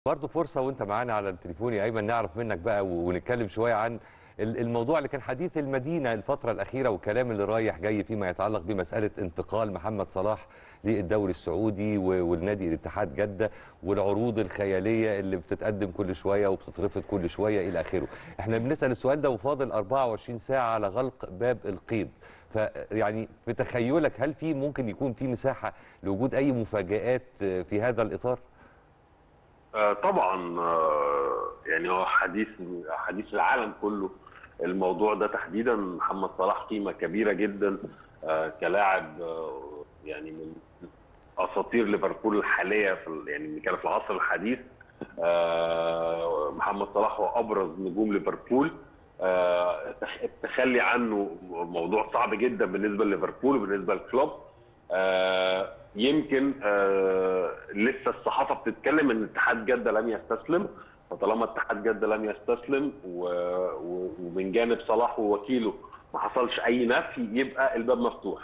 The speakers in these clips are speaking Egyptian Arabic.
برضه فرصة وانت معانا على التليفون يا ايمن نعرف منك بقى و- ونتكلم شوية عن ال- الموضوع اللي كان حديث المدينة الفترة الأخيرة والكلام اللي رايح جاي فيما يتعلق بمسألة انتقال محمد صلاح للدوري السعودي و- والنادي الاتحاد جدة والعروض الخيالية اللي بتتقدم كل شوية وبتترفض كل شوية إلى آخره. احنا بنسأل السؤال ده وفاضل 24 ساعة على غلق باب القيد. فيعني في تخيلك هل في ممكن يكون في مساحة لوجود أي مفاجآت في هذا الإطار؟ آه، طبعا آه، يعني هو حديث حديث العالم كله الموضوع ده تحديدا محمد صلاح قيمه كبيره جدا آه، كلاعب آه، يعني من اساطير ليفربول الحاليه في ال- يعني كان في العصر الحديث آه، محمد صلاح هو ابرز نجوم ليفربول آه، التخ- التخلي عنه موضوع صعب جدا بالنسبه لليفربول وبالنسبه للكلوب آه، يمكن آه، لسه الصحافه بتتكلم ان اتحاد جده لم يستسلم فطالما اتحاد جده لم يستسلم و- و- ومن جانب صلاح ووكيله ما حصلش اي نفي يبقى الباب مفتوح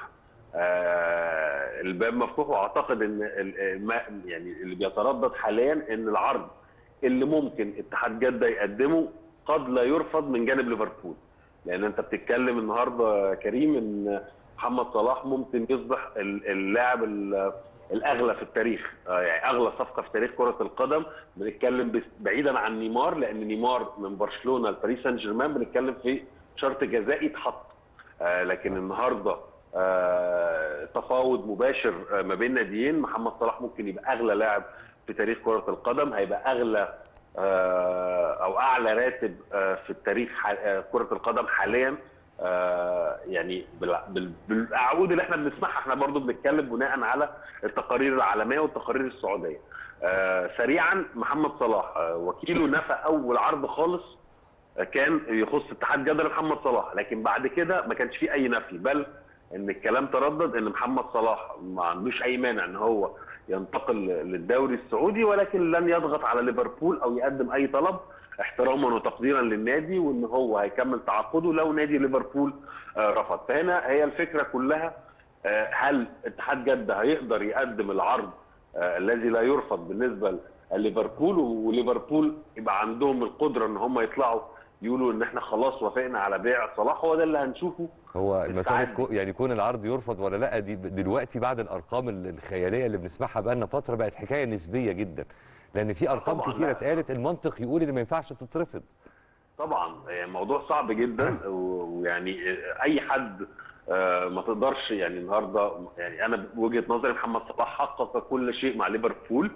آه، الباب مفتوح واعتقد ان ال- ما- يعني اللي بيتردد حاليا ان العرض اللي ممكن اتحاد جده يقدمه قد لا يرفض من جانب ليفربول لان انت بتتكلم النهارده يا كريم ان محمد صلاح ممكن يصبح ال- اللاعب ال- الاغلى في التاريخ آه، يعني اغلى صفقه في تاريخ كره القدم بنتكلم بس- بعيدا عن نيمار لان نيمار من برشلونه لباريس سان جيرمان بنتكلم في شرط جزائي اتحط آه، لكن النهارده آه، تفاوض مباشر آه، ما بين ناديين محمد صلاح ممكن يبقى اغلى لاعب في تاريخ كره القدم هيبقى اغلى آه، او اعلى راتب آه، في التاريخ ح- آه، كره القدم حاليا آه، يعني بال- بال- بالاعقود اللي احنا بنسمعها احنا برضو بنتكلم بناء على التقارير العالميه والتقارير السعوديه آه، سريعا محمد صلاح آه، وكيله نفى اول عرض خالص كان يخص اتحاد جده لمحمد صلاح لكن بعد كده ما كانش فيه اي نفي بل ان الكلام تردد ان محمد صلاح ما عندوش اي مانع ان هو ينتقل للدوري السعودي ولكن لن يضغط على ليفربول او يقدم اي طلب احتراما وتقديرا للنادي وان هو هيكمل تعاقده لو نادي ليفربول آه، رفض فهنا هي الفكره كلها آه، هل اتحاد جده هيقدر يقدم العرض آه، الذي لا يرفض بالنسبه لليفربول وليفربول يبقى عندهم القدره ان هم يطلعوا يقولوا ان احنا خلاص وافقنا على بيع صلاح هو ده اللي هنشوفه هو مسألة بالتعدي. كو يعني كون العرض يرفض ولا لا دي دلوقتي بعد الأرقام ال- الخيالية اللي بنسمعها بقالنا فترة بقت حكاية نسبية جدا لأن في أرقام طبعاً، كتيرة لا. اتقالت المنطق يقول إن ما ينفعش تترفض طبعا يعني موضوع صعب جدا و- ويعني اي حد آه، ما تقدرش يعني النهارده يعني انا بوجهه نظري محمد صلاح حقق كل شيء مع ليفربول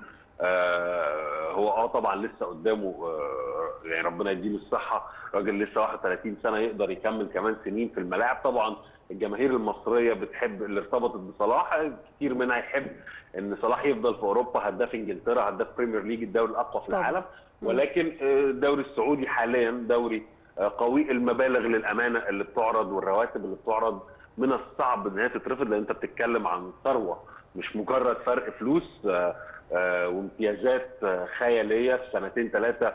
آه، هو اه طبعا لسه قدامه آه، يعني ربنا يديله الصحه راجل لسه 31 سنه يقدر يكمل كمان سنين في الملاعب طبعا الجماهير المصريه بتحب اللي ارتبطت بصلاح كتير منها يحب ان صلاح يفضل في اوروبا هداف انجلترا هداف بريمير ليج الدوري الاقوى في طبعاً. العالم ولكن آه، الدوري السعودي حاليا دوري آه، قوي المبالغ للامانه اللي بتعرض والرواتب اللي بتعرض من الصعب ان هي تترفض لان انت بتتكلم عن ثروه مش مجرد فرق فلوس آه، آه، وامتيازات آه، خياليه في سنتين ثلاثه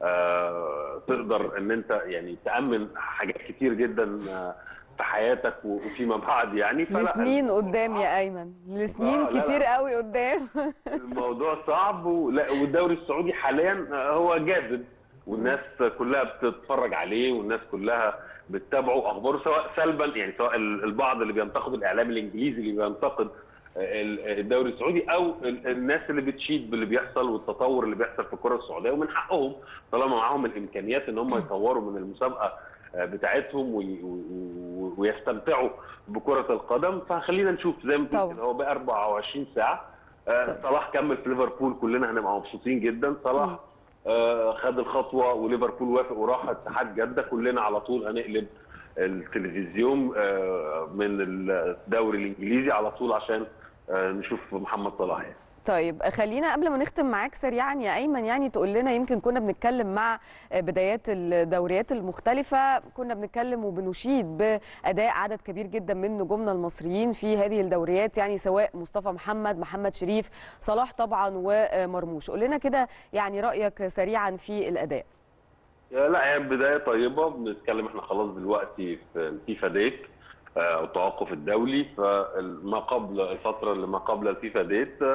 تقدر ان انت يعني تامن حاجات كتير جدا آه، في حياتك وفيما بعد يعني فلا، لسنين قدام يا ايمن لسنين آه، لا، لا. كتير قوي قدام الموضوع صعب ولا والدوري السعودي حاليا هو جاذب والناس كلها بتتفرج عليه والناس كلها بتتابعه اخباره سواء سلبا يعني سواء ال- البعض اللي بينتقد الاعلام الانجليزي اللي بينتقد ال- الدوري السعودي او ال- الناس اللي بتشيد باللي بيحصل والتطور اللي بيحصل في الكره السعوديه ومن حقهم طالما معاهم الامكانيات ان هم يطوروا من المسابقه بتاعتهم وي- و- ويستمتعوا بكره القدم فخلينا نشوف زي ما طبعا. قلت هو بقى 24 ساعه آه، صلاح كمل في ليفربول كلنا هنبقى مبسوطين جدا صلاح آه، خد الخطوه وليفربول وافق وراح اتحاد جده كلنا على طول هنقلب التلفزيون آه، من الدوري الانجليزي على طول عشان آه، نشوف محمد صلاح يعني. طيب خلينا قبل ما نختم معاك سريعا يا ايمن يعني تقول لنا يمكن كنا بنتكلم مع بدايات الدوريات المختلفه كنا بنتكلم وبنشيد باداء عدد كبير جدا من نجومنا المصريين في هذه الدوريات يعني سواء مصطفى محمد محمد شريف صلاح طبعا ومرموش قول لنا كده يعني رايك سريعا في الاداء يا لا هي بدايه طيبه بنتكلم احنا خلاص دلوقتي في الفيفا ديت آه، التوقف الدولي فما قبل الفتره اللي ما قبل الفيفا ديت آه،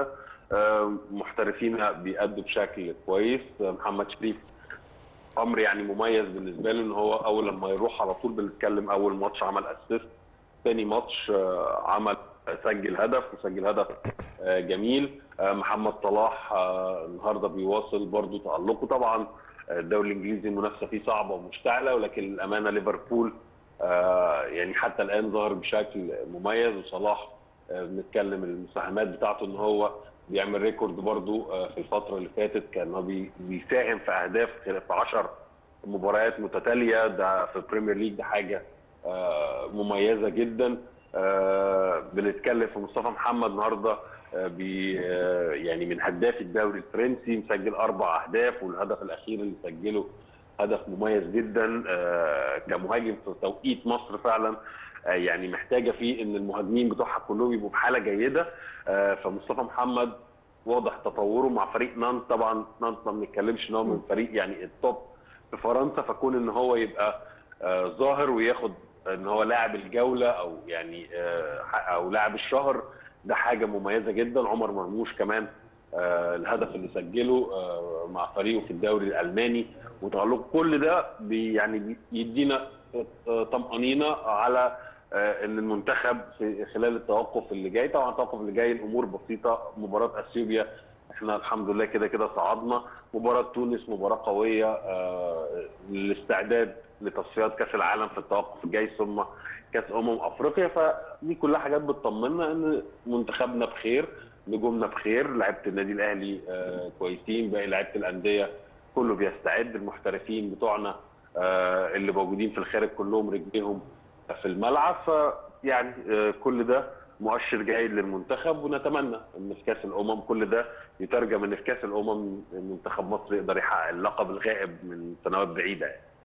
آه، محترفين بيأدوا بشكل كويس آه، محمد شريف امر يعني مميز بالنسبه له ان هو اول لما يروح على طول بنتكلم اول ماتش عمل اسيست ثاني ماتش آه، عمل سجل هدف وسجل هدف آه، جميل آه، محمد صلاح آه، النهارده بيواصل برضو تألقه طبعا آه، الدوري الانجليزي المنافسه فيه صعبه ومشتعله ولكن الامانه ليفربول آه، يعني حتى الان ظهر بشكل مميز وصلاح آه، بنتكلم المساهمات بتاعته ان هو بيعمل ريكورد برضو آه، في الفتره اللي فاتت كان هو بي- بيساهم في اهداف في 10 مباريات متتاليه ده في البريمير ليج ده حاجه آه، مميزه جدا آه، بنتكلم في مصطفى محمد النهارده آه، بي آه، يعني من هداف الدوري الفرنسي مسجل اربع اهداف والهدف الاخير اللي سجله هدف مميز جدا آه، كمهاجم في توقيت مصر فعلا آه، يعني محتاجه فيه ان المهاجمين بتوعها كلهم يبقوا بحاله جيده آه، فمصطفى محمد واضح تطوره مع فريق نانت طبعا نانت ما بنتكلمش ان هو من فريق يعني التوب في فرنسا فكون ان هو يبقى آه، ظاهر وياخد ان هو لاعب الجوله او يعني آه، او لاعب الشهر ده حاجه مميزه جدا عمر مرموش كمان آه، الهدف اللي سجله آه، مع فريقه في الدوري الالماني وتألق كل ده بي يعني يدينا آه، طمأنينة على آه، ان المنتخب في خلال التوقف اللي جاي طبعا التوقف اللي جاي الامور بسيطه مباراه اثيوبيا احنا الحمد لله كده كده صعدنا مباراه تونس مباراه قويه آه، للاستعداد لتصفيات كاس العالم في التوقف الجاي ثم كاس امم افريقيا فدي كلها حاجات بتطمنا ان منتخبنا بخير نجومنا بخير لعيبه النادي الاهلي آه، كويسين باقي لعيبه الانديه كله بيستعد المحترفين بتوعنا آه، اللي موجودين في الخارج كلهم رجليهم في الملعب فيعني آه، كل ده مؤشر جيد للمنتخب ونتمنى ان في كاس الامم كل ده يترجم ان في كاس الامم منتخب مصر يقدر يحقق اللقب الغائب من سنوات بعيده يعني.